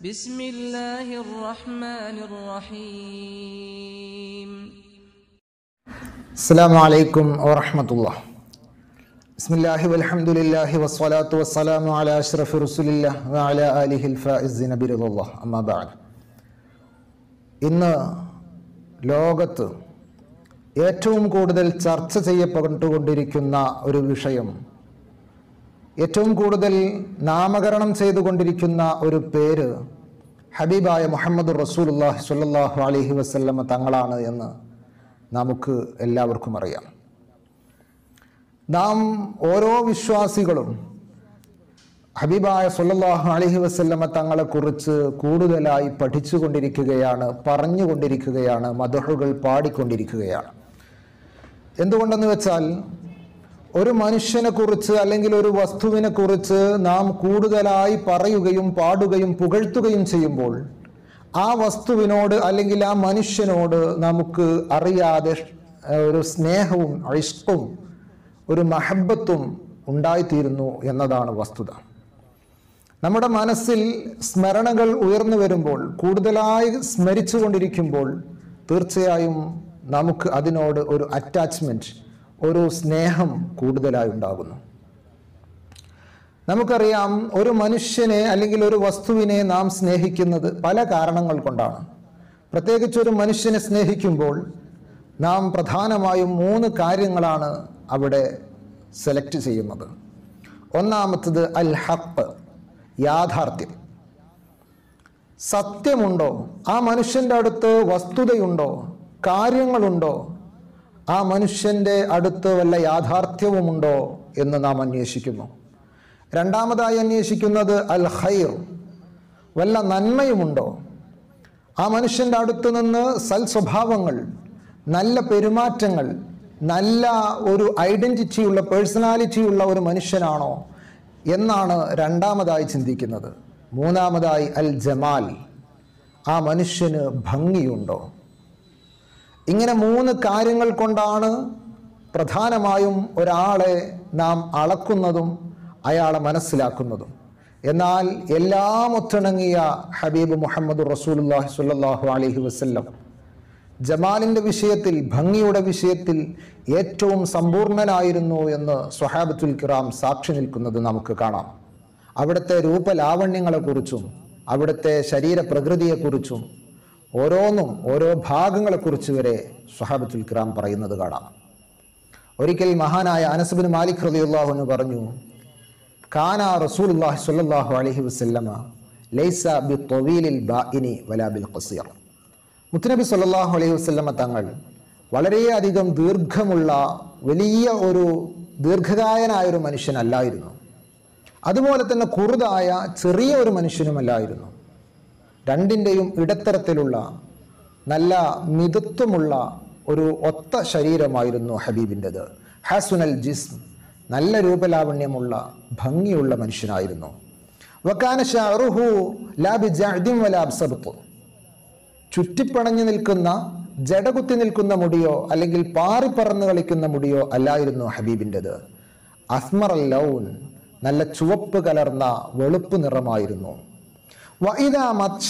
بسم الله الرحمن الرحيم السلام عليكم ورحمة الله بسم الله والحمد لله والصلاة والسلام على أشرف رسول الله وعلى آله الفائزين برضا الله أما بعد ഇന്ന് ലോകത്ത് ഏറ്റവും കൂടുതൽ ചർച്ച ചെയ്യപ്പെട്ടുകൊണ്ടിരിക്കുന്ന ഒരു വിഷയം ഏറ്റവും കൂടുതൽ നാമകരണം ചെയ്തുകൊണ്ടിരിക്കുന്ന ഒരു പേര് ഹബീബായ മുഹമ്മദ് റസൂലുല്ലാഹി സ്വല്ലല്ലാഹു അലൈഹി വസല്ലമ തങ്ങളാണ് എന്ന് നമുക്ക് എല്ലാവർക്കും അറിയാം നാം ഓരോ വിശ്വാസികളും ഹബീബായ സല്ലല്ലാഹു അലൈഹി വസല്ലമ തങ്ങളെക്കുറിച്ച് കൂടുതലായി പഠിച്ചുകൊണ്ടിരിക്കുകയാണ് പറഞ്ഞുകൊണ്ടിരിക്കുകയാണ് മദഹുകൾ പാടിക്കൊണ്ടിരിക്കുകയാണ് എന്തുകൊണ്ടെന്ന് വെച്ചാൽ ഒരു മനുഷ്യനെ കുറിച്ച് അല്ലെങ്കിൽ ഒരു വസ്തുവിനെ കുറിച്ച് നാം കൂടുതലായി പറയുകയും പാടുകയും പുകഴ്ത്തുകയും ചെയ്യുമ്പോൾ ആ വസ്തുവിനോട് അല്ലെങ്കിൽ ആ മനുഷ്യനോട് നമുക്ക് അറിയാതെ ഒരു സ്നേഹവും ഇഷ്ടവും ഒരു മഹബത്തും ഉണ്ടായിത്തീരുന്നു എന്നതാണ് വസ്തുത നമ്മുടെ മനസ്സിൽ സ്മരണകൾ ഉയർന്നു വരുമ്പോൾ കൂടുതലായി സ്മരിച്ചു കൊണ്ടിരിക്കുമ്പോൾ തീർച്ചയായും നമുക്ക് അതിനോട് ഒരു അറ്റാച്ച്മെൻറ്റ് ഒരു സ്നേഹം കൂടുതലായി ഉണ്ടാകുന്നു നമുക്കറിയാം ഒരു മനുഷ്യനെ അല്ലെങ്കിൽ ഒരു വസ്തുവിനെ നാം സ്നേഹിക്കുന്നത് പല കാരണങ്ങൾ കൊണ്ടാണ് പ്രത്യേകിച്ച് ഒരു മനുഷ്യനെ സ്നേഹിക്കുമ്പോൾ നാം പ്രധാനമായും മൂന്ന് കാര്യങ്ങളാണ് അവിടെ സെലക്ട് ചെയ്യുന്നത് ഒന്നാമത്തത് അൽ ഹപ്പ് യാഥാർത്ഥ്യം സത്യമുണ്ടോ ആ മനുഷ്യൻ്റെ അടുത്ത് വസ്തുതയുണ്ടോ കാര്യങ്ങളുണ്ടോ ആ മനുഷ്യൻ്റെ അടുത്ത് വല്ല യാഥാർത്ഥ്യവുമുണ്ടോ എന്ന് നാം അന്വേഷിക്കുന്നു രണ്ടാമതായി അന്വേഷിക്കുന്നത് അൽ ഖൈർ വല്ല നന്മയുമുണ്ടോ ആ മനുഷ്യൻ്റെ അടുത്ത് നിന്ന് സൽ സ്വഭാവങ്ങൾ നല്ല പെരുമാറ്റങ്ങൾ നല്ല ഒരു ഐഡൻറ്റിറ്റിയുള്ള പേഴ്സണാലിറ്റിയുള്ള ഒരു മനുഷ്യനാണോ എന്നാണ് രണ്ടാമതായി ചിന്തിക്കുന്നത് മൂന്നാമതായി അൽ ജമാൽ ആ മനുഷ്യന് ഭംഗിയുണ്ടോ ഇങ്ങനെ മൂന്ന് കാര്യങ്ങൾ കൊണ്ടാണ് പ്രധാനമായും ഒരാളെ നാം അളക്കുന്നതും അയാളെ മനസ്സിലാക്കുന്നതും എന്നാൽ എല്ലാം ഒത്തിണങ്ങിയ ഹബീബ് മുഹമ്മദ് റസൂലുല്ലാഹി സ്വല്ലല്ലാഹു അലൈഹി വസല്ലം ജമാലിൻ്റെ വിഷയത്തിൽ ഭംഗിയുടെ വിഷയത്തിൽ ഏറ്റവും സമ്പൂർണനായിരുന്നു എന്ന് സ്വഹാബത്തുൽ കിറാം സാക്ഷി നിൽക്കുന്നത് നമുക്ക് കാണാം അവിടുത്തെ രൂപലാവണ്യങ്ങളെക്കുറിച്ചും അവിടുത്തെ ശരീരപ്രകൃതിയെക്കുറിച്ചും ഓരോന്നും ഓരോ ഭാഗങ്ങളെക്കുറിച്ച് വരെ സ്വഹാബത്തുൽ കിറാം പറയുന്നത് കാണാം ഒരിക്കൽ മഹാനായ അനസുബിൻ മാലിക് റളിയല്ലാഹു എന്ന് പറഞ്ഞു കാന റസൂലുള്ളാഹി സ്വല്ലല്ലാഹു അലൈഹി വസല്ലമ ലൈസ ബി ത്വവീലിൽ ബാഇനി വലാ ബിൽ ഖസിർ മുത്തുനബി സല്ലല്ലാഹു അലൈഹി വസല്ലമ തങ്ങൾ വളരെയധികം ദീർഘമുള്ള വലിയ ഒരു ദീർഘകായനായ ഒരു മനുഷ്യനല്ലായിരുന്നു അതുപോലെ തന്നെ കുറുതായ ചെറിയ ഒരു മനുഷ്യനുമല്ലായിരുന്നു രണ്ടിൻ്റെയും ഇടത്തരത്തിലുള്ള നല്ല മിതത്വമുള്ള ഒരു ഒത്ത ശരീരമായിരുന്നു ഹബീബിൻ്റെത് ഹാസുനൽ ജിസ്ം നല്ല രൂപലാവണ്യമുള്ള ഭംഗിയുള്ള മനുഷ്യനായിരുന്നു വക്കാന ഷാറുഹു ലാബി ജഅദിൻ വലാബ് സബ്ത്ത് ചുറ്റിപ്പണഞ്ഞു നിൽക്കുന്ന ജടകുത്തി നിൽക്കുന്ന മുടിയോ അല്ലെങ്കിൽ പാറിപ്പറന്ന് കളിക്കുന്ന മുടിയോ അല്ലായിരുന്നു ഹബീബിൻ്റെത് അസ്മർ ലൗൻ നല്ല ചുവപ്പ് കലർന്ന വെളുപ്പ് നിറമായിരുന്നു വഇദ മത്സ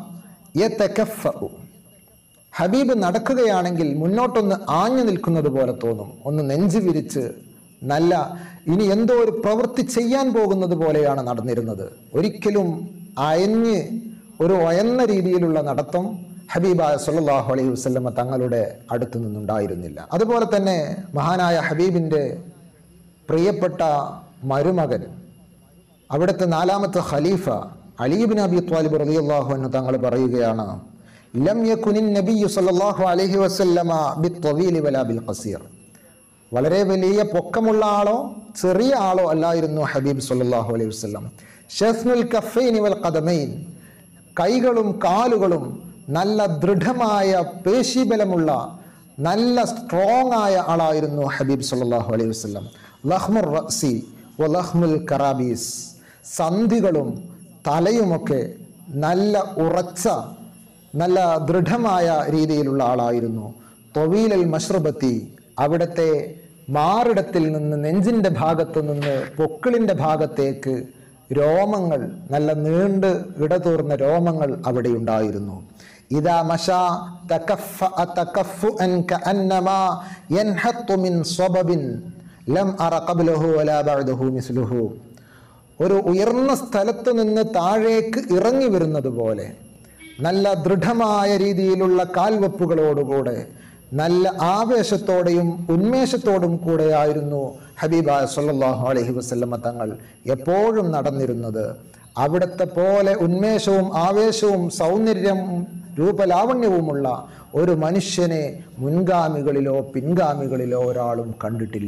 യതകഫഉ ഹബീബ് നടക്കുകയാണെങ്കിൽ മുന്നോട്ടൊന്ന് ആഞ്ഞു നിൽക്കുന്നത് പോലെ തോന്നും ഒന്ന് നെഞ്ചു വിരിച്ച് നല്ല ഇനി എന്തോ ഒരു പ്രവൃത്തി ചെയ്യാൻ പോകുന്നത് പോലെയാണ് നടന്നിരുന്നത് ഒരിക്കലും അയഞ്ഞ് ഒരു ഒയന്ന രീതിയിലുള്ള നടത്തം ഹബീബായ സല്ലല്ലാഹു അലൈഹി വസല്ലമ തങ്ങളുടെ അടുത്തു നിന്നുണ്ടായിരുന്നില്ല അതുപോലെ തന്നെ മഹാനായ ഹബീബിൻ്റെ പ്രിയപ്പെട്ട മരുമകൻ അവിടുത്തെ നാലാമത്തെ ഖലീഫ അലീബിൻ അബി ത്വാലിബ് റളിയല്ലാഹു അൻഹു തങ്ങൾ പറയുകയാണ് ലം യകുനിൻ നബിയ്യു സല്ലല്ലാഹു അലൈഹി വസല്ലമ ബിത്വീലി വലാ ബിൽ ഖസീർ വളരെ വലിയ പൊക്കമുള്ള ആളോ ചെറിയ ആളോ അല്ലായിരുന്നു ഹബീബ് സല്ലല്ലാഹു അലൈഹി വസല്ലം ഷസ്നുൽ കഫൈനി വൽ ഖദമൈൻ കൈകളും കാലുകളും നല്ല ദൃഢമായ പേശീബലമുള്ള നല്ല സ്ട്രോങ് ആയ ആളായിരുന്നു ഹബീബ് സല്ലല്ലാഹു അലൈഹി വസല്ലം ലഹ്മുർ റസി വ ലഹ്മുൽ കറാബീസ് സന്ധികളും തലയുമൊക്കെ നല്ല ഉറച്ച നല്ല ദൃഢമായ രീതിയിലുള്ള ആളായിരുന്നു തൊവീലൽ മഷ്റബത്തി അവിടുത്തെ മാറിടത്തിൽ നിന്ന് നെഞ്ചിൻ്റെ ഭാഗത്ത് നിന്ന് പൊക്കിളിൻ്റെ ഭാഗത്തേക്ക് രോമങ്ങൾ നല്ല നീണ്ട് ഇടതൂർന്ന രോമങ്ങൾ അവിടെ ഉണ്ടായിരുന്നു ഇതാ മഷാ തകഫഅ തകഫുഅൻ കഅന്നമാ യൻഹത്തു മിൻ സ്വബബിൻ ലം അറ ഖബ്ലഹു വലാ ബഅദഹു മിസ്ലുഹു ഒരു ഉയർന്ന സ്ഥലത്ത് നിന്ന് താഴേക്ക് ഇറങ്ങി വരുന്നത് പോലെ നല്ല ദൃഢമായ രീതിയിലുള്ള കാൽവെപ്പുകളോടുകൂടെ നല്ല ആവേശത്തോടെയും ഉന്മേഷത്തോടും കൂടെയായിരുന്നു ഹബീബായ സല്ലല്ലാഹു അലൈഹി വസല്ലമ തങ്ങൾ എപ്പോഴും നടന്നിരുന്നത് അവിടുത്തെ പോലെ ഉന്മേഷവും ആവേശവും സൗന്ദര്യം രൂപലാവണ്യവുമുള്ള ഒരു മനുഷ്യനെ മുൻഗാമികളിലോ പിൻഗാമികളിലോ ഒരാളും കണ്ടിട്ടില്ല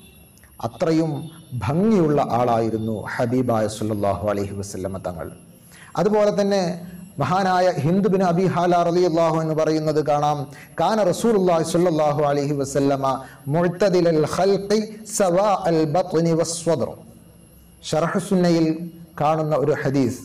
അത്രയും ഭംഗിയുള്ള ആളായിരുന്നു ഹബീബായ സല്ലല്ലാഹു അലൈഹി വസല്ലമ തങ്ങൾ അതുപോലെ തന്നെ മഹാനായ ഹിന്ദുബിൻ അബി ഹാല റളിയല്ലാഹു എന്ന് പറയുന്നത് കാണാം കാന റസൂലുള്ളാഹി സ്വല്ലല്ലാഹു അലൈഹി വസല്ലമ മുഅ്തദിലൽ ഖൽഖി സവാ അൽ ബത്നി വസ്വദ്ർ ഷർഹ് സുന്നയിൽ കാണുന്ന ഒരു ഹദീസ്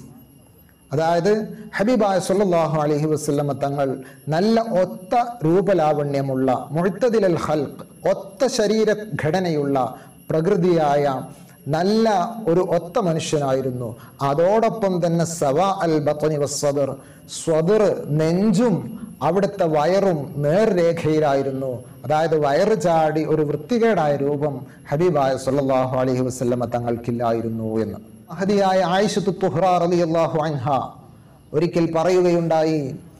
അതായത് ഹബീബായ സല്ലല്ലാഹു അലൈഹി വസല്ലമ തങ്ങൾ നല്ല ഒത്ത രൂപലാവണ്യമുള്ള മുഴുത്തതിലൽ ഹൽക്ക് ഒത്ത ശരീര ഘടനയുള്ള പ്രകൃതിയായ നല്ല ഒരു ഒത്ത മനുഷ്യനായിരുന്നു അതോടൊപ്പം തന്നെ സവ അൽ ബത്തനി വസ്വദർ സ്വദർ നെഞ്ചും അവിടുത്തെ വയറും നേർരേഖയിലായിരുന്നു അതായത് വയറ് ചാടി ഒരു വൃത്തികേടായ രൂപം ഹബീബായ സല്ലല്ലാഹു അലൈഹി വസല്ലമ തങ്ങൾക്കില്ലായിരുന്നു എന്ന് മഹതിയായ ആയിഷത്തു തുഹ്റ റളിയല്ലാഹു അൻഹ ഒരിക്കൽ പറയുകയുണ്ടായി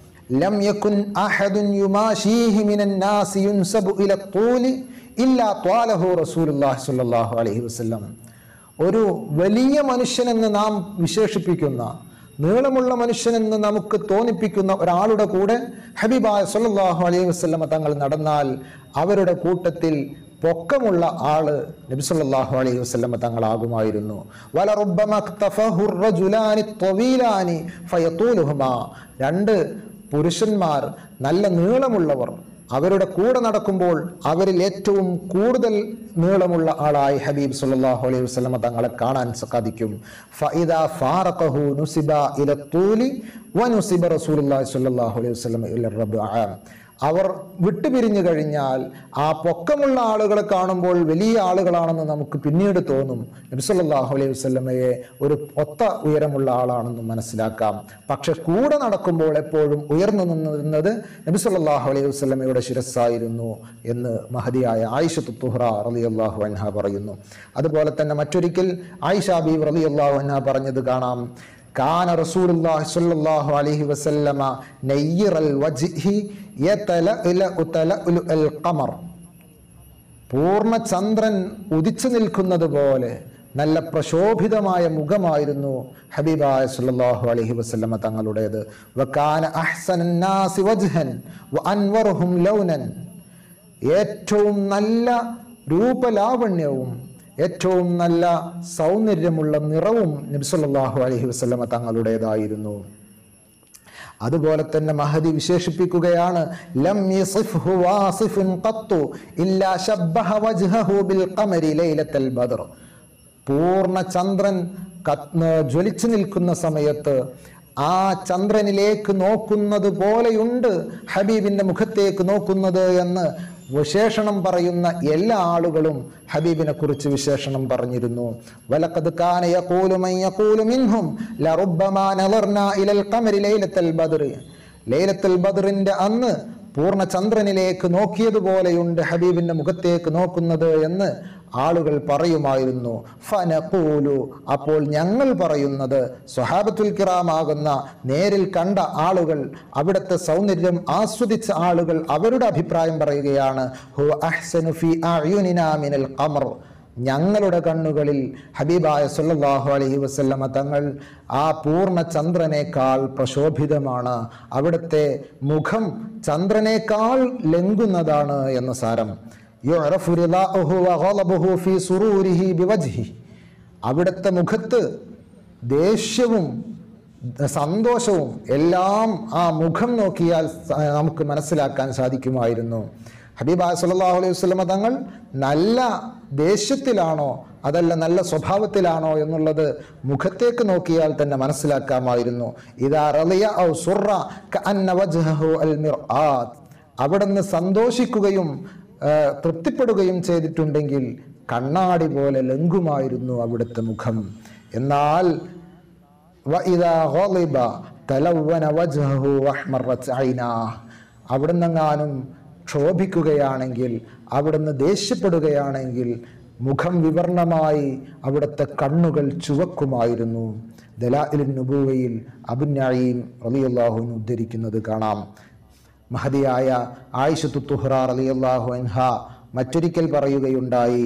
ലം യകുൻ അഹദുൻ യുമാശീഹി മിനൻ നാസി യുൻസബു ഇല തൂലി ഇല്ലാ ത്വാലഹു റസൂലുള്ളാഹി സ്വല്ലല്ലാഹു അലൈഹി വസല്ലം ഒരു വലിയ മനുഷ്യനെന്ന് നാം വിശേഷിപ്പിക്കുന്ന നീളമുള്ള മനുഷ്യനെന്ന് നമുക്ക് തോന്നിപ്പിക്കുന്ന ഒരാളുടെ കൂടെ ഹബീബായ സല്ലല്ലാഹു അലൈഹി വസല്ലമ തങ്ങൾ നടന്നാൽ അവരുടെ കൂട്ടത്തിൽ പൊക്കമുള്ള ആള് നബി സല്ലല്ലാഹു അലൈഹി വസല്ലമ തങ്ങളാകുമായിരുന്നു വലറുബ്ബമ ഇക്തഫഹു الرجلان الطويلان فيطولهما രണ്ട് പുരുഷന്മാർ നല്ല നീളമുള്ളവർ അവരുടെ കൂടെ നടക്കുമ്പോൾ അവരിൽ ഏറ്റവും കൂടുതൽ നീളമുള്ള ആളായി ഹബീബ് സല്ലല്ലാഹു അലൈഹി വസല്ലമ തങ്ങളെ കാണാൻ സാധിക്കും ഫഇദാ ഫാറഖഹു നുസിബ ഇല തൂലി വനുസിബ റസൂലുള്ളാഹി സ്വല്ലല്ലാഹു അലൈഹി വസല്ലമ ഇല റബ്ആ അവർ വിട്ടുപിരിഞ്ഞു കഴിഞ്ഞാൽ ആ പൊക്കമുള്ള ആളുകളെ കാണുമ്പോൾ വലിയ ആളുകളാണെന്ന് നമുക്ക് പിന്നീട് തോന്നും നബിസല്ലാഹു അലൈഹി വസ്ലമയെ ഒരു ഒത്ത ഉയരമുള്ള ആളാണെന്ന് മനസ്സിലാക്കാം പക്ഷെ കൂടെ നടക്കുമ്പോൾ എപ്പോഴും ഉയർന്നു നിന്നിരുന്നത് നബിസല്ലാഹു അലൈഹി വസ്ലമയുടെ ശിരസ്സായിരുന്നു എന്ന് മഹതിയായ ആയിഷത്ത് തുഹ്റ റലി അള്ളാഹു അൻഹ പറയുന്നു അതുപോലെ തന്നെ മറ്റൊരിക്കൽ ആയിഷ ബീബ് റലി അള്ളാഹു അൻഹ പറഞ്ഞത് കാണാം കാന റസൂലുള്ളാഹി സ്വല്ലല്ലാഹു അലൈഹി വസല്ലമ നയ്യിറൽ വജ്ഹി യതലഅലഉ തലഅലുൽ ഖമർ പൂർണ്ണ ചന്ദ്രൻ ഉദിച്ചു നിൽക്കുന്നത് പോലെ നല്ല പ്രശോഭിതമായ മുഖമായിരുന്നു ഹബീബായ സല്ലല്ലാഹു അലൈഹി വസല്ലമ തങ്ങളുടേത് വകാന അഹ്സനൻ നാസി വജ്ഹൻ വഅൻവറുഹും ലൗനൻ ഏറ്റവും നല്ല രൂപലാവണ്യവും ഏറ്റവും നല്ല സൗന്ദര്യമുള്ള നിറവും നബിസല്ലാഹു അലൈഹി വസല്ലമ തങ്ങളുടേതായിരുന്നു അതുപോലെ തന്നെ മഹദി വിശേഷിപ്പിക്കുകയാണ് ലം യസിഫ്ഹു വാസിഫുൻ ഖത്തു ഇല്ലാ ശബ്ബഹ വജ്ഹഹു ബിൽ ഖമരി ലൈലത്തൽ ബദർ പൂർണ്ണ ചന്ദ്രൻ കത്ത് ജ്വലിച്ചു നിൽക്കുന്ന സമയത്ത് ആ ചന്ദ്രനിലേക്ക് നോക്കുന്നത് പോലെയുണ്ട് ഹബീബിന്റെ മുഖത്തേക്ക് നോക്കുന്നത് എന്ന് വിശേഷണം പറയുന്ന എല്ലാ ആളുകളും ഹബീബിനെ കുറിച്ച് വിശേഷണം പറഞ്ഞിരുന്നു വലഖദ് കാന യഖൂലു മൻ യഖൂലു മിൻഹും ലറുബ്ബമാ നളർനാ ഇലൽ ഖമരി ലൈലത്തൽ ബദ്ർ ലൈലത്തുൽ ബദ്റിന്റെ അന്ന് പൂർണ്ണ ചന്ദ്രനിലേക്ക് നോക്കിയതുപോലെയുണ്ട് ഹബീബിന്റെ മുഖത്തേക്ക് നോക്കുന്നത് എന്ന് ആളുകൾ പറയുമായിരുന്നു ഫനഖൂലു അപ്പോൾ ഞങ്ങൾ പറയുന്നത് സ്വഹാബത്തുൽ കിറാമാകുന്ന നേരിൽ കണ്ട ആളുകൾ അവിടുത്തെ സൗന്ദര്യം ആസ്വദിച്ച ആളുകൾ അവരുടെ അഭിപ്രായം പറയുകയാണ് ഹു അഹ്സനു ഫി അയുനിനാ മിനൽ ഖമർ ഞങ്ങളുടെ കണ്ണുകളിൽ ഹബീബായ സല്ലല്ലാഹു അലൈഹി വസല്ലമ തങ്ങൾ ആ പൂർണ്ണ ചന്ദ്രനേക്കാൾ പ്രശോഭിതമാണ് അവിടുത്തെ മുഖം ചന്ദ്രനേക്കാൾ ലംഘുന്നതാണ് എന്ന് സാരം യുഅറഫു റിളാഉഹു വഗളബുഹു ഫീ സുറൂരിഹി ബിവജ്ഹി അവിടുത്തെ മുഖത്ത് ദേഷ്യവും സന്തോഷവും എല്ലാം ആ മുഖം നോക്കിയാൽ സ- നമുക്ക് മനസ്സിലാക്കാൻ സാധിക്കുമായിരുന്നു ഹബീബ സല്ലല്ലാഹു അലൈഹി വസല്ലമ തങ്ങൾ നല്ല ദേഷ്യത്തിലാണോ അതല്ല നല്ല സ്വഭാവത്തിലാണോ എന്നുള്ളത് മുഖത്തേക്ക് നോക്കിയാൽ തന്നെ മനസ്സിലാക്കാമായിരുന്നു ഇതാ റളിയ ഔ സുറ കഅന്ന വജ്ഹഹു അൽ മിർആത്ത് അവിടുന്ന് സന്തോഷിക്കുകയും ആ, തൃപ്തിപ്പെടുകയും ചെയ്തിട്ടുണ്ടെങ്കിൽ കണ്ണാടി പോലെ ലംഘുമായിരുന്നു അവിടുത്തെ മുഖം എന്നാൽ വഇദാ ഗളിബ തലവ്വന വജ്ഹഹു വഹ്മറത് ഐനാഹ് അവിടുന്നെങ്ങാനും ക്ഷോഭിക്കുകയാണെങ്കിൽ അവിടുന്ന് ദേഷ്യപ്പെടുകയാണെങ്കിൽ മുഖം വിവർണമായി അവിടുത്തെ കണ്ണുകൾ ചുവക്കുമായിരുന്നു ദലാഇലിൻ നുബൂവയിൽ അബുനായിം റളിയല്ലാഹുവിന് ഉദ്ധരിക്കുന്നത് കാണാം മഹതിയായ ആയിഷത്തു തുഹ്റ റളിയല്ലാഹു അൻഹ മറ്റൊരിക്കൽ പറയുകയുണ്ടായി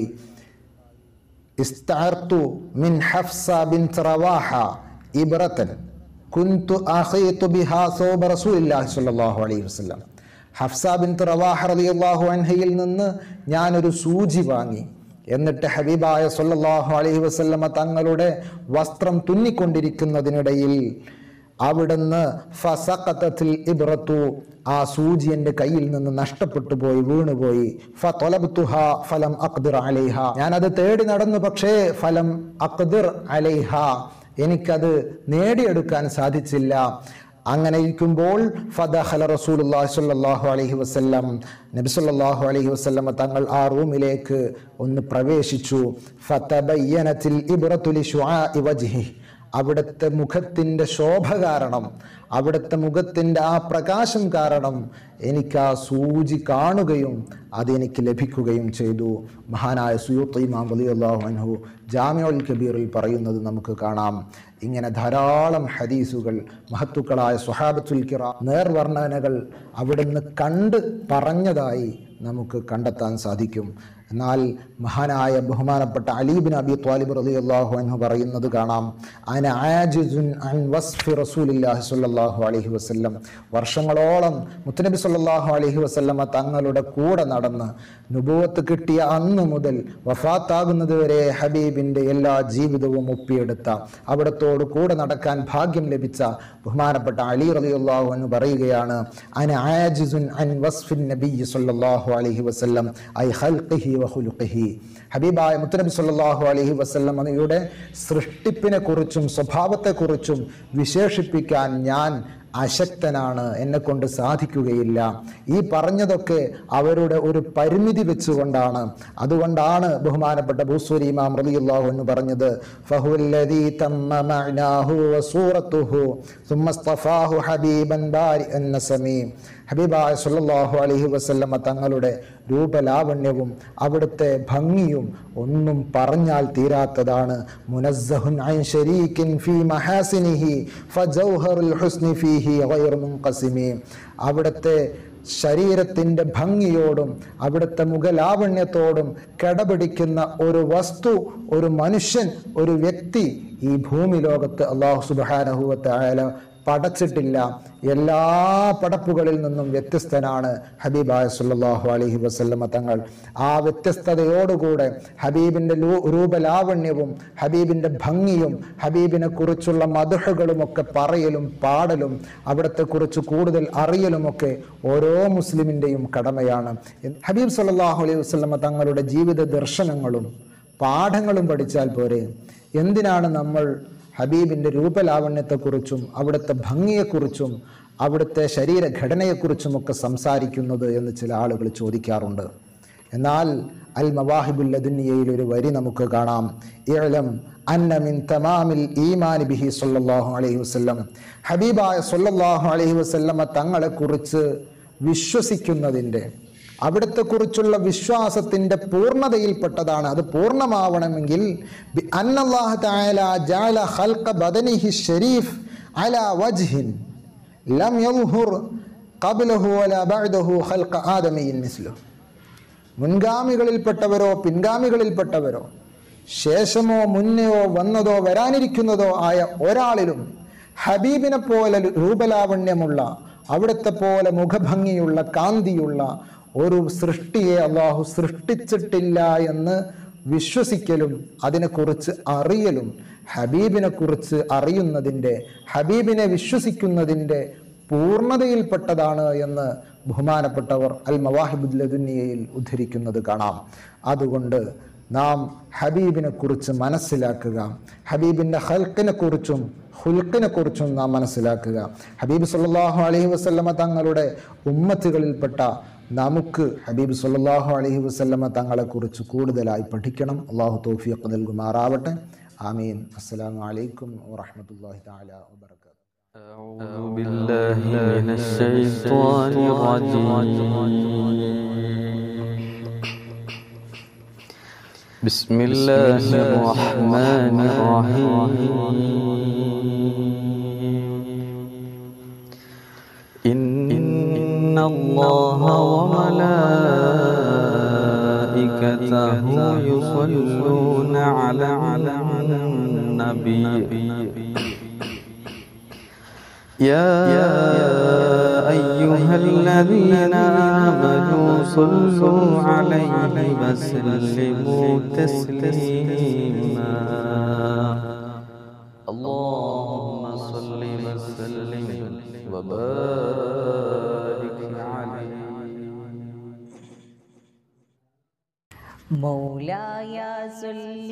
ഇസ്തഅർതു മിൻ ഹഫ്സ ബിൻത് റവാഹ ഇബ്രതൻ കുന്തു അഖീതു ബിഹാ സൗബ റസൂലില്ലാഹി സ്വല്ലല്ലാഹു അലൈഹി വസല്ലം ഹഫ്സ ബിൻത് റവാഹ റളിയല്ലാഹു അൻഹയിൽ നിന്ന് ഞാനൊരു സൂചി വാങ്ങി എന്നിട്ട് ഹബീബായ സല്ലല്ലാഹു അലൈഹി വസല്ലമ തങ്ങളുടെ വസ്ത്രം തുന്നിക്കൊണ്ടിരിക്കുന്നതിനിടയിൽ അവിടുന്ന് ഫസഖത്തത്തിൽ ഇബ്രത്തു ആ സൂചി എൻ്റെ കയ്യിൽ നിന്ന് നഷ്ടപ്പെട്ടു പോയി വീണുപോയി ഫതൊലബ്തുഹ ഫലം അഖ്ദിർ അലൈഹ ഞാനത് തേടി നടന്നു പക്ഷേ ഫലം അഖ്ദിർ അലൈഹ എനിക്കത് നേടിയെടുക്കാൻ സാധിച്ചില്ല അങ്ങനെ ഇരിക്കുമ്പോൾ ഫദഹല റസൂലുള്ളാഹി സ്വല്ലല്ലാഹു അലൈഹി വസല്ലം നബി സല്ലല്ലാഹു അലൈഹി വസല്ലം തങ്ങൾ ആ റൂമിലേക്ക് ഒന്ന് പ്രവേശിച്ചു ഫതബയ്യനത്തിൽ ഇബ്റത്തു ലിശുആഇ വജ്ഹി അവിടുത്തെ മുഖത്തിൻ്റെ ശോഭ കാരണം അവിടുത്തെ മുഖത്തിൻ്റെ ആ പ്രകാശം കാരണം എനിക്ക് ആ സൂചി കാണുകയും അതെനിക്ക് ലഭിക്കുകയും ചെയ്തു മഹാനായ സുയൂത്ത് ഇമാം വലിയല്ലാഹു അൻഹു ജാമ്യുൽ കബീറിൽ പറയുന്നത് നമുക്ക് കാണാം ഇങ്ങനെ ധാരാളം ഹദീസുകൾ മഹത്തുക്കളായ സുഹാബത്തുൽ കിറ നേർവർണ്ണനകൾ അവിടുന്ന് കണ്ട് പറഞ്ഞതായി നമുക്ക് കണ്ടെത്താൻ സാധിക്കും എന്നാൽ മഹാനായ ബഹുമാനപ്പെട്ട അലീബിൻ അബി ത്വാലിബ് റലി അള്ളാഹു അൻഹു പറയുന്നത് കാണാം അന ആജിസുൻ അൻ വസ്ഫി റസൂലില്ലാഹി സ്വല്ലല്ലാഹു അലൈഹി വസല്ലം വർഷങ്ങളോളം മുത്തനബി സ്വല്ലല്ലാഹു അലൈഹി വസല്ലമ തങ്ങളുടെ കൂടെ നടന്ന് നുബുവത്ത് കിട്ടിയ അന്ന് മുതൽ വഫാത്താകുന്നത് വരെ ഹബീബിൻ്റെ എല്ലാ ജീവിതവും ഒപ്പിയെടുത്ത അവിടത്തോട് കൂടെ നടക്കാൻ ഭാഗ്യം ലഭിച്ച ബഹുമാനപ്പെട്ട അലി റളിയല്ലാഹു അൻഹു പറയുകയാണ് അന ആജിസുൻ അൻ വസ്ഫിൻ നബി സ്വല്ലല്ലാഹു അലൈഹി വസല്ലം ഐ ഖൽഖിഹി വ ഖുലുഖിഹി ഹബീബായ മുത്തനബി സല്ലല്ലാഹു അലൈഹി വസല്ലം അവയുടെ സൃഷ്ടിപ്പിനെ കുറിച്ചും സ്വഭാവത്തെക്കുറിച്ചും വിശേഷിപ്പിക്കാൻ ഞാൻ അശക്തനാണ് എന്നെ കൊണ്ട് സാധിക്കുകയില്ല ഈ പറഞ്ഞതൊക്കെ അവരുടെ ഒരു പരിമിതി വെച്ചുകൊണ്ടാണ് അതുകൊണ്ടാണ് ബഹുമാനപ്പെട്ട ഭൂസ്വരി ഇമാം റളിയല്ലാഹു എന്ന് പറഞ്ഞത് ഫഹുല്ലദീ തമ്മ മഅനാഹു വസൂറത്തുഹു ثم اصطفاه حبيبا بارئا النسمي ഹബീബായ സല്ലല്ലാഹു അലൈഹി വസല്ലമ തങ്ങളുടെ രൂപലാവണ്യവും അവിടുത്തെ ഭംഗിയും ഒന്നും പറഞ്ഞാൽ തീരാത്തതാണ് മുനസ്സഹുൻ അൻ ശരീകിൻ ഫീ മഹാസിനിഹി ഫജൗഹറുൽ ഹുസ്നി ഫീഹി ഗൈറു മുൻഖസിമി അവിടുത്തെ ശരീരത്തിൻ്റെ ഭംഗിയോടും അവിടുത്തെ മുഖലാവണ്യത്തോടും കിടപിടിക്കുന്ന ഒരു വസ്തു ഒരു മനുഷ്യൻ ഒരു വ്യക്തി ഈ ഭൂമി ലോകത്ത് അള്ളാഹു സുബാനഹുവത്തെ ആയാല പടച്ചിട്ടില്ല എല്ലാ പടപ്പുകളിൽ നിന്നും വ്യത്യസ്തനാണ് ഹബീബായ സല്ലല്ലാഹു അലൈഹി വസല്ലമ തങ്ങൾ ആ വ്യത്യസ്തതയോടുകൂടെ ഹബീബിൻ്റെ ലൂ- രൂപലാവണ്യവും ഹബീബിൻ്റെ ഭംഗിയും ഹബീബിനെ കുറിച്ചുള്ള മധുഹകളും ഒക്കെ പറയലും പാടലും അവിടത്തെ കുറിച്ച് കൂടുതൽ അറിയലുമൊക്കെ ഓരോ മുസ്ലിമിൻ്റെയും കടമയാണ് ഹബീബ് സല്ലല്ലാഹു അലൈഹി വസല്ലമ തങ്ങളുടെ ജീവിത ദർശനങ്ങളും പാഠങ്ങളും പഠിച്ചാൽ പോരെ എന്തിനാണ് നമ്മൾ ഹബീബിൻ്റെ രൂപലാവണ്യത്തെക്കുറിച്ചും അവിടുത്തെ ഭംഗിയെക്കുറിച്ചും അവിടുത്തെ ശരീരഘടനയെക്കുറിച്ചുമൊക്കെ സംസാരിക്കുന്നത് എന്ന് ചില ആളുകൾ ചോദിക്കാറുണ്ട് എന്നാൽ അൽ മവാഹിബുൽ ലദുനിയയിൽ ഒരു വരി നമുക്ക് കാണാം ഇഅലം അന്ന മിൻ തമാമിൽ ഈമാൻ ബിഹി സല്ലല്ലാഹു അലൈഹി വസല്ലം ഹബീബായ സല്ലല്ലാഹു അലൈഹി വസല്ലമ തങ്ങളെക്കുറിച്ച് വിശ്വസിക്കുന്നതിൻ്റെ അവിടത്തെ കുറിച്ചുള്ള വിശ്വാസത്തിന്റെ പൂർണ്ണതയിൽപ്പെട്ടതാണ് അത് പൂർണ്ണമാവണമെങ്കിൽ ബി അന്നല്ലാഹു തആല ജഅല ഖൽഖ ബദനിഹി ഷരീഫ് അലാ വജ്ഹിൻ ലം യൽഹുർ ഖബ്ലഹു വലാ ബഅദഹു ഖൽഖ ആദമിയിൻ മിസ്ലുഹു മുൻഗാമികളിൽപ്പെട്ടവരോ പിൻഗാമികളിൽപ്പെട്ടവരോ ശേഷമോ മുന്നെയോ വന്നതോ വരാനിരിക്കുന്നതോ ആയ ഒരാളിലും ഹബീബിനെ പോലെ രൂപലാവണ്യമുള്ള അവിടുത്തെ പോലെ മുഖഭംഗിയുള്ള കാന്തിയുള്ള ഒരു സൃഷ്ടിയെ അള്ളാഹു സൃഷ്ടിച്ചിട്ടില്ല എന്ന് വിശ്വസിക്കലും അതിനെക്കുറിച്ച് അറിയലും ഹബീബിനെ കുറിച്ച് അറിയുന്നതിൻ്റെ ഹബീബിനെ വിശ്വസിക്കുന്നതിൻ്റെ പൂർണ്ണതയിൽപ്പെട്ടതാണ് എന്ന് ബഹുമാനപ്പെട്ടവർ അൽ മവാഹിബുദ്ലദുനിയയിൽ ഉദ്ധരിക്കുന്നത് കാണാം അതുകൊണ്ട് നാം ഹബീബിനെ കുറിച്ച് മനസ്സിലാക്കുക ഹബീബിൻ്റെ ഹൽക്കിനെ കുറിച്ചും ഹുൽക്കിനെ കുറിച്ചും നാം മനസ്സിലാക്കുക ഹബീബ് സല്ലല്ലാഹു അലൈഹി വസല്ലമ തങ്ങളുടെ ഉമ്മത്തുകളിൽപ്പെട്ട നമുക്ക് ഹബീബ് സല്ലല്ലാഹു അലൈഹി വസല്ലമ തങ്ങളെക്കുറിച്ച് കൂടുതലായി പഠിക്കണം അള്ളാഹു തൗഫീഖ് നൽകുമാറാവട്ടെ ആമീൻ അസ്സലാമു അലൈക്കും വറഹ്മത്തുള്ളാഹി തആല വബറകാതുഹു أعوذ بالله من الشيطان الرجيم بسم الله الرحمن الرحيم إن الله وملائكته يصلون على النبي يا أيها الذين آمنوا صلوا عليه وسلموا تسليما اللهم صل وسلم وبارك عليه مولاي صل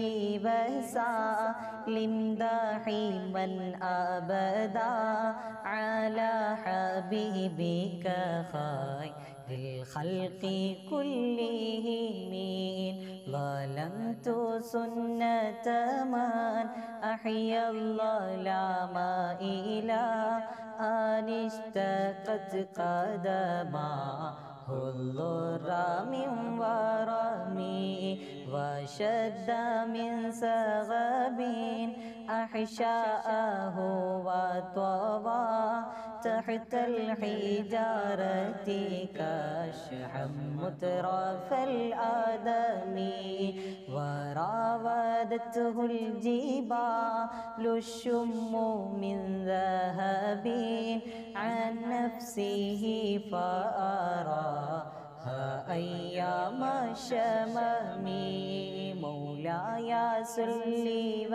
وسلم دائما ابدا على حبيبك خير الخلق كلهم ظلمت سنة من أحيا الظلام إلى أن اشتقت قدماه الضر من ورمي وشد من سغب أحشاءه وطوى تحت الحجارة كشحا مترف الآدم وراودته الجبال الشم من ذهب عن نفسه فأراها أيام الشمم مولاي صل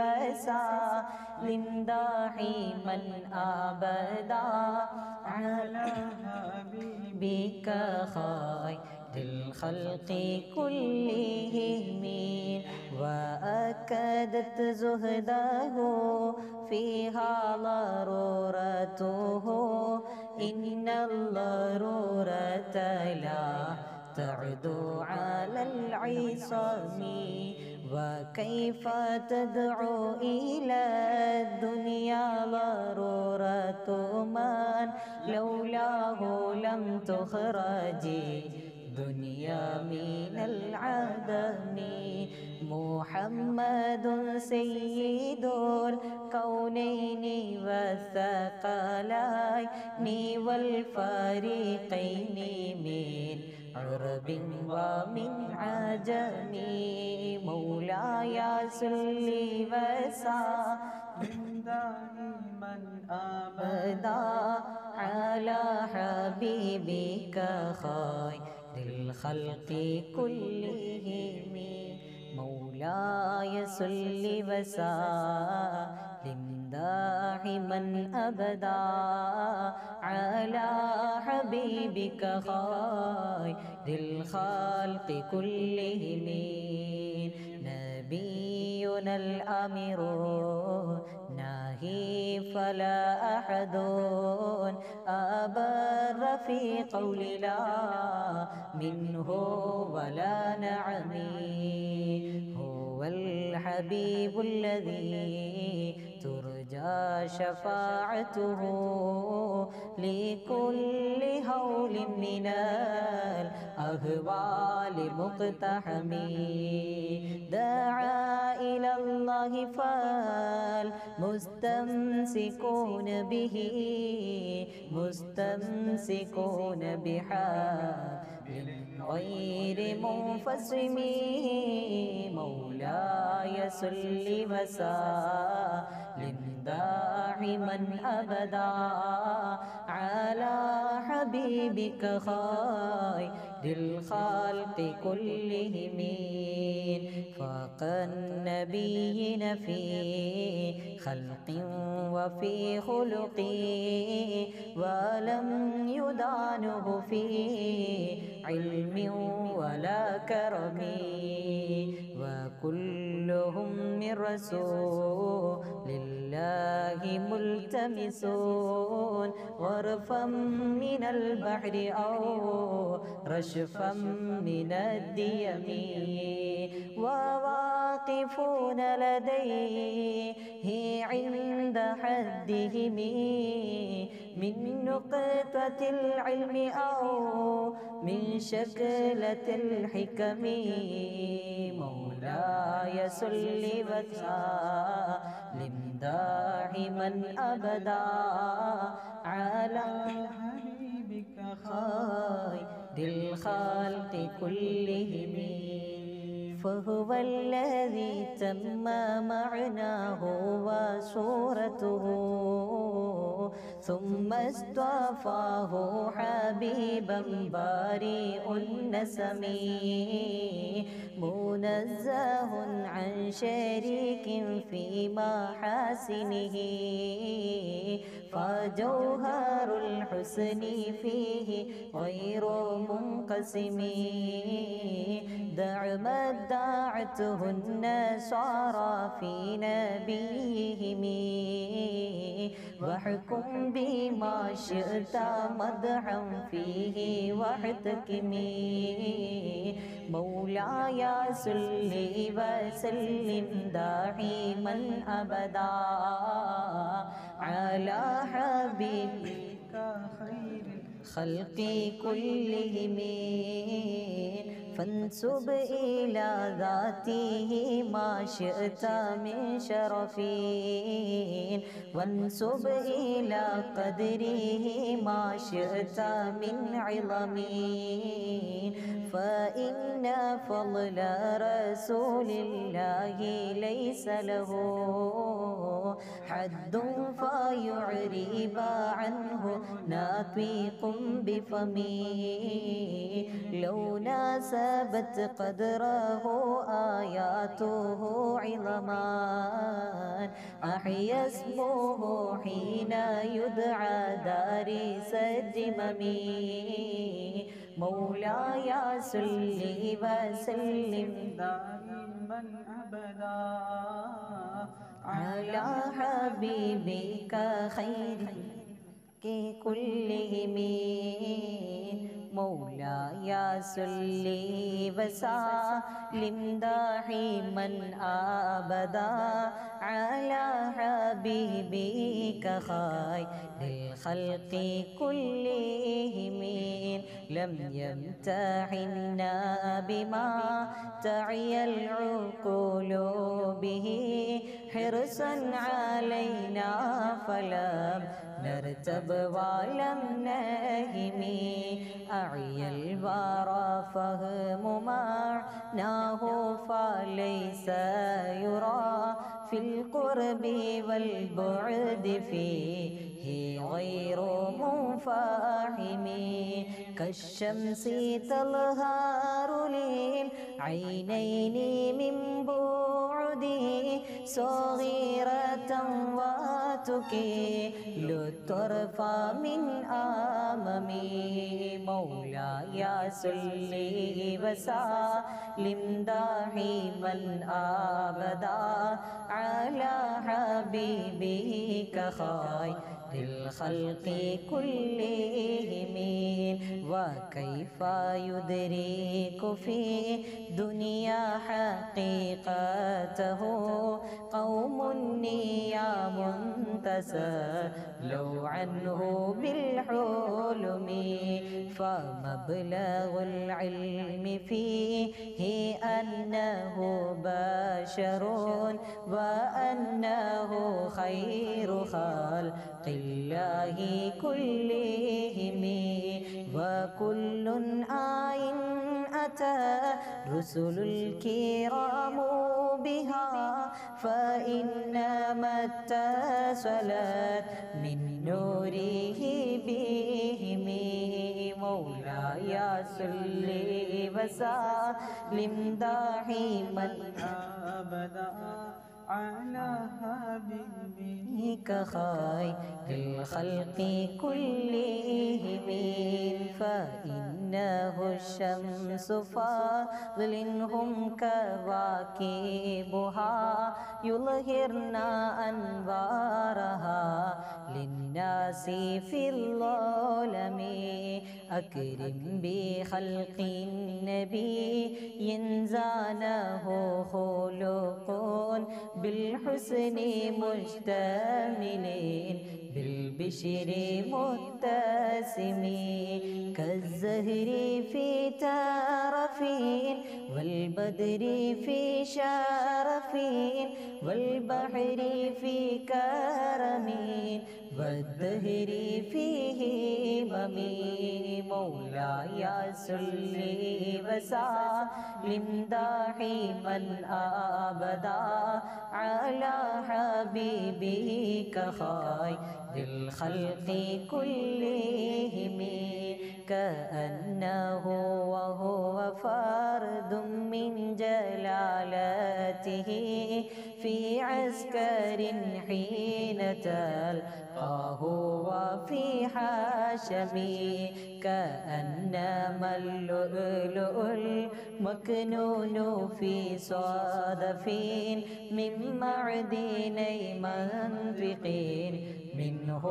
وسلم دائما أبدا على حبيبك خير الخلق كلهم وأكدت زهده فيها ضرورته إن الضرورة لا تعدو على العصام وكيف تدعو إلى الدنيا ضرورة من لولاه لم تخرجي دنيا من العدم محمد سيد الكونين والثقلين والفريقين من عرب ومن عجم مولاي صل وسلم دائما أبدا على حبيبك خير الخلق كلهم مولاي صل وسلم دائما أبدا على حبيبك خير الخلق كلهم نبينا الأمير ناهي فلا أحد أبر في قول لا منه ولا نعمي هو الحبيب الذي ترجى شفاعته لكل هول من الأهوال مقتحم دعا إلى الله فالمستمسكون به مستمسكون بحبل غير منفصم مولاي صل وسلم دائما أبدا على حبيبك خير الخلق كلهم فاق النبيين في خلق وفي خلق ولم يدانه في علم ولا كرم وكلهم من رسول الله ملتمسون غرفا من البحر أو رشفا من الديم وواقفون لديه عند حدهم من نقطة العلم أو من شكلة الحكم مولاي صل وسلم دائما أبدا على حبيبك خير الخلق كلهم فهو الذي تم معناه وصورته ثم اصطفاه حبيبا بريء النسم منزه عن شريك في محاسنه فجوهر الحسن فيه غير منقسم دع ما ادعته النصارى في نبيهم واحكم بما شئت مدحا فيه واحتكم مولاي صل وسلم دائما ابدا على حبيبك خير الخلق كلهم فانسب إلى ذاته ما شئت من شرف وانسب إلى قدره ما شئت من عظم فإن فضل رسول الله ليس له حد فيعرب عنه ناطق بفمي لو ناسبت قدره آياته عظمان أحيا اسمه حين يدعى دارس الجمم مولاي صل وسلم دائما أبدا على حبيبك خير كلهم مولاي صل وسلم دائما ابدا على حبيبك خير الخلق كلهم لم يمتحنا بما تعي العقول به حرصا علينا فلم نرتب ولم نهم أعي الورى فهم معناه فليس يرى في القرب والبعد فيه غير منفهم كالشمس تظهر للعينين من بعد صغيرة وتكيل الطرف من أمامي مولاي صل وسلم دائما أبدا على حبيبك خير الخلق كلهم وكيف يدرك في دنيا حقيقته قوم نيام تسألوا عنه بالحلم فمبلغ العلم فيه أنه بشر وأنه خير خلق الله كلهم وكل آي أتى رسل الكرام بها فإنما اتصلت من نوره بهم مولاي صل وسلم دائما أبدا على حبيبك بك خير الخلق كلهم فإن إنه الشمس فاضل هم كواكبها يظهرن أنوارها للناس في الظلم أكرم بخلق النبي ينزانه خلق بالحسن مشتملين بالبشر متسم كالزهر في ترفين والبدر في شرف والبحر في كرم والدهر فيه ممي مولاي صلي وسلم دائما ابدا على حبيبك خير الخلق كلهم كأنه وهو فرد من جلالته في عسكر حين تلقاه وفي حشمي كأنما اللؤلؤ المكنون في صدف من معدني منطقين منه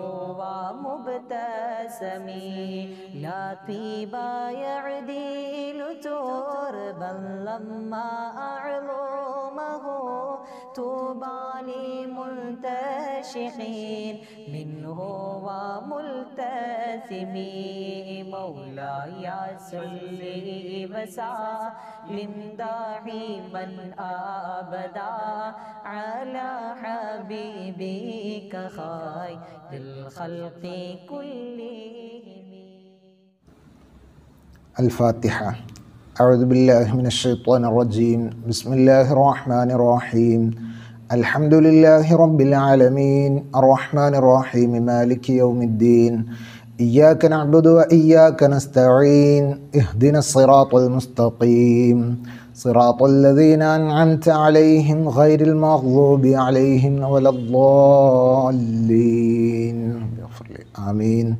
ومبتسمي لا طيبا يعديل تربا لما أعظمه طوبى لملتشخين منه وملتثمي مولاي صلي وسلم دائما أبدا على حبيبك خير الخلق كلهم الفاتحة أعوذ بالله من الشيطان الرجيم بسم الله الرحمن الرحيم الحمد لله رب العالمين الرحمن الرحيم مالك يوم الدين إياك نعبد وإياك نستعين اهدنا الصراط المستقيم صراط الذين أنعمت عليهم غير المغضوب عليهم ولا الضالين آمين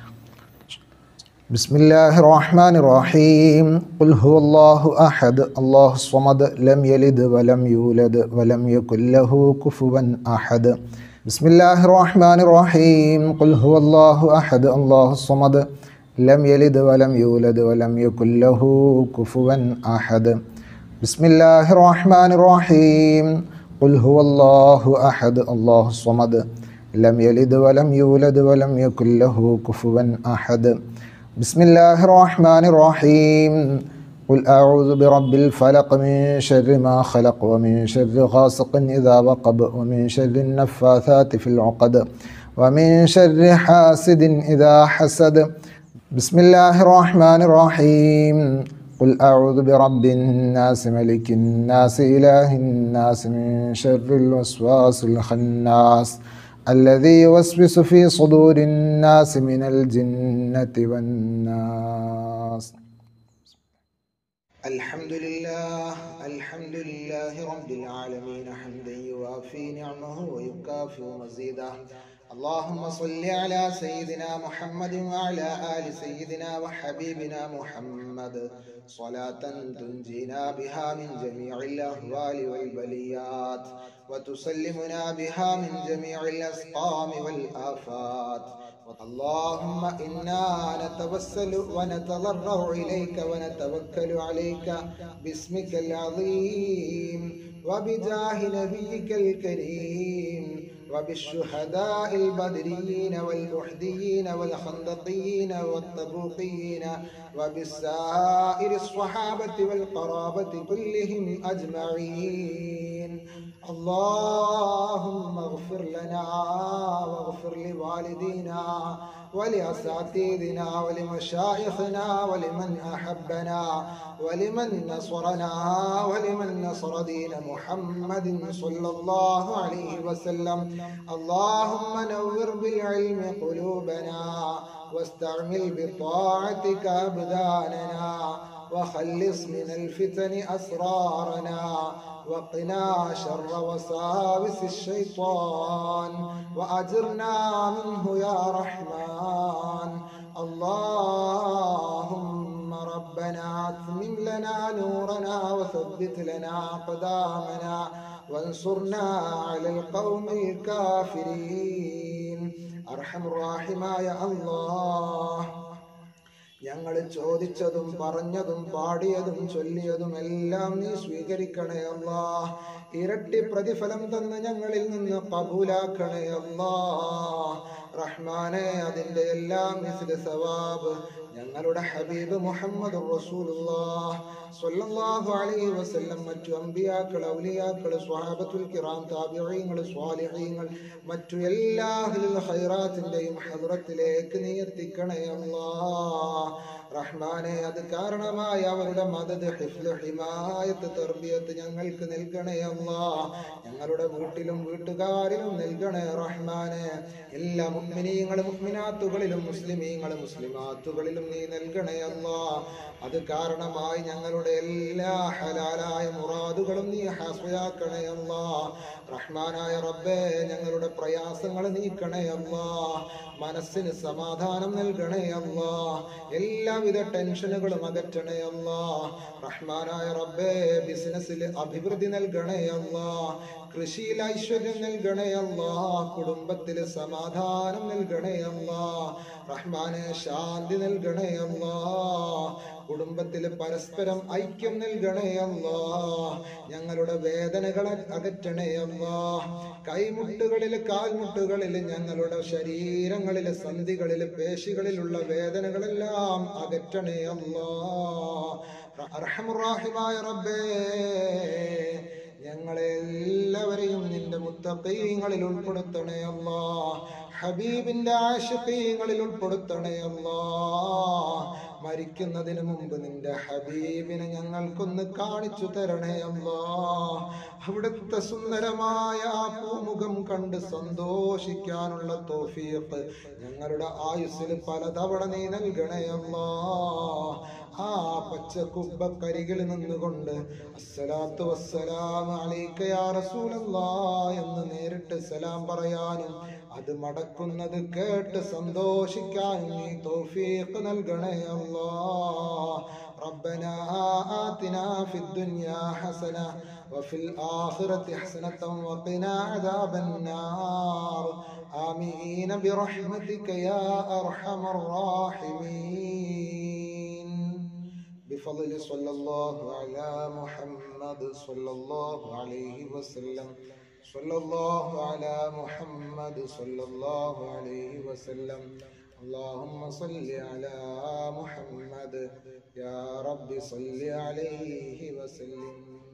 بسم الله الرحمن الرحيم قل هو الله أحد الله الصمد لم يلد ولم يولد ولم يكن له كفوا أحد بسم الله الرحمن الرحيم قل هو الله أحد الله الصمد لم يلد ولم يولد ولم يكن له كفوا أحد بسم الله الرحمن الرحيم قل هو الله أحد الله الصمد لم يلد ولم يولد ولم يكن له كفوا أحد بسم الله الرحمن الرحيم قل أعوذ برب الفلق من شر ما خلق ومن شر غاسق إذا وقب ومن شر النفاثات في العقد ومن شر حاسد إذا حسد بسم الله الرحمن الرحيم قل أعوذ برب الناس ملك الناس إله الناس من شر الوسواس الخناس الذي يوسوس في صدور الناس من الجنة والناس الحمد لله الحمد لله رب العالمين حمدا يوافي نعمه ويكافئ مزيده اللهم صل على سيدنا محمد وعلى آل سيدنا وحبيبنا محمد صلاة تنجينا بها من جميع الأهوال والبليات وتسلمنا بها من جميع الأسقام والآفات اللهم إنا نتوسل ونتضرع إليك ونتوكل عليك باسمك العظيم وبجاه نبيك الكريم وبالشهداء البدريين والأحديين والخندقيين والتبوقيين وبالسائر الصحابة والقرابة كلهم أجمعين اللهم اغفر لنا واغفر لوالدينا ولأساتذتنا ولمشايخنا ولمن أحبنا ولمن نصرنا ولمن نصر دين محمد صلى الله عليه وسلم اللهم نور بالعلم قلوبنا واستعمل بطاعتك أبداننا وخلص من الفتن أسرارنا وقنا شر وساوس الشيطان وأجرنا منه يا رحمن اللهم ربنا أتمم لنا نورنا وثبت لنا أقدامنا وانصرنا على القوم الكافرين أرحم الراحماയ الله ഞങ്ങൾ ചോദിച്ചതും പറഞ്ഞതും പാടിയതും ചൊല്ലിയതും എല്ലാം നീ സ്വീകരിക്കണേ അല്ലാ ഇരട്ടി പ്രതിഫലം തന്ന് ഞങ്ങളിൽ നിന്ന് കബൂലാക്കണേ അല്ലാ റഹ്മാനെ അതിന്റെ എല്ലാം മിസ്ല സവാബ് ഞങ്ങളുടെ ഹബീബ് മുഹമ്മദ് സ്വല്ലല്ലാഹു അലൈഹി വസല്ലം മറ്റു അമ്പിയാക്കൾ ഔലിയാക്കൾ സ്വഹാബത്തുൽ കിറാം താബിഈങ്ങൾ സ്വാലിഹീങ്ങൾ മറ്റു എല്ലാ അഹ്ലുൽ ഖൈറാത്തിന്റെയും ഹദ്റത്തിലേക്ക് നീ എത്തിക്കണേ അല്ലാ റഹ്മാനെ അത് കാരണമായി അവരുടെ മദത് ഹിഫ്ല് ഹിമായത്ത് തർബിയത്ത് ഞങ്ങൾക്ക് നൽകണേ അല്ലാ ഞങ്ങളുടെ വീട്ടിലും വീട്ടുകാരിലും നൽകണേ റഹ്മാനെ എല്ലാ മുഗ്മിനീങ്ങളും മുഗ്മിനാത്തുകളിലും മുസ്ലിമീങ്ങളും മുസ്ലിമാത്തുകളിലും നീ നൽകണേ അല്ലാ അത് കാരണമായി ഞങ്ങളുടെ എല്ലാ ഹലാലായ മുറാദുകളും നീ ഹാസ്വയാക്കണേ അല്ലാ റഹ്മാനായ റബ്ബേ ഞങ്ങളുടെ പ്രയാസങ്ങൾ നീക്കണേ അല്ലാ മനസ്സിന് സമാധാനം നൽകണേ അല്ലാ എല്ലാവിധ ടെൻഷനുകളും അകറ്റണേ അല്ലാ റഹ്മാനായ റബ്ബേ ബിസിനസ്സിൽ അഭിവൃദ്ധി നൽകണേ അല്ലാ കൃഷിയിൽ ഐശ്വര്യം നൽകണേ അല്ലാ കുടുംബത്തിൽ സമാധാനം നൽകണേ അല്ലാ റഹ്മാനെ ശാന്തി നൽകണേ അല്ലാ കുടുംബത്തിൽ പരസ്പരം ഐക്യം നൽകണേ അല്ലാ ഞങ്ങളുടെ വേദനകളെ അകറ്റണേ അല്ലാ കൈമുട്ടുകളിൽ കാൽമുട്ടുകളിൽ ഞങ്ങളുടെ ശരീരങ്ങളിലെ സന്ധികളിൽ പേശികളിലുള്ള വേദനകളെല്ലാം അകറ്റണേ അല്ലാ അർഹമുറാഹിമായ റബ്ബേ ഞങ്ങളെ എല്ലാവരെയും നിന്റെ മുത്തക്കീങ്ങളിൽ ഉൾപ്പെടുത്തണേ അല്ലാ ഹബീബിന്റെ ആശക്കീങ്ങളിൽ ഉൾപ്പെടുത്തണേ അല്ലാ മരിക്കുന്നതിന് മുമ്പ് നിന്റെ ഹബീബിനെ ഞങ്ങൾക്കൊന്ന് കാണിച്ചു തരണേ അല്ലാ അവിടുത്തെ സുന്ദരമായ ആ പൂമുഖം കണ്ട് സന്തോഷിക്കാനുള്ള തോഫീഫ് ഞങ്ങളുടെ ആയുസ്സിൽ പലതവണ നീ നൽകണേ അല്ലാ ആ പച്ചക്കുബ്ബക്കരികിൽ നിന്നുകൊണ്ട് അസ്സലാത്തു വസ്സലാം അലൈക യാ റസൂലല്ലാ എന്ന് നേരിട്ട് സലാം പറയാനും അത് മടക്കുന്നത് കേട്ട് സന്തോഷിക്കാനും നീ തൗഫീഖ് നൽകണേ അല്ലാ ربنا آتنا في الدنيا حسنة وفي الآخرة حسنة وقنا عذاب النار آمين برحمتك يا أرحم الراحمين بفضل صلى الله على محمد صلى الله عليه وسلم صلى الله على محمد صلى الله عليه وسلم اللهم صل على محمد يا رب صل عليه وسلم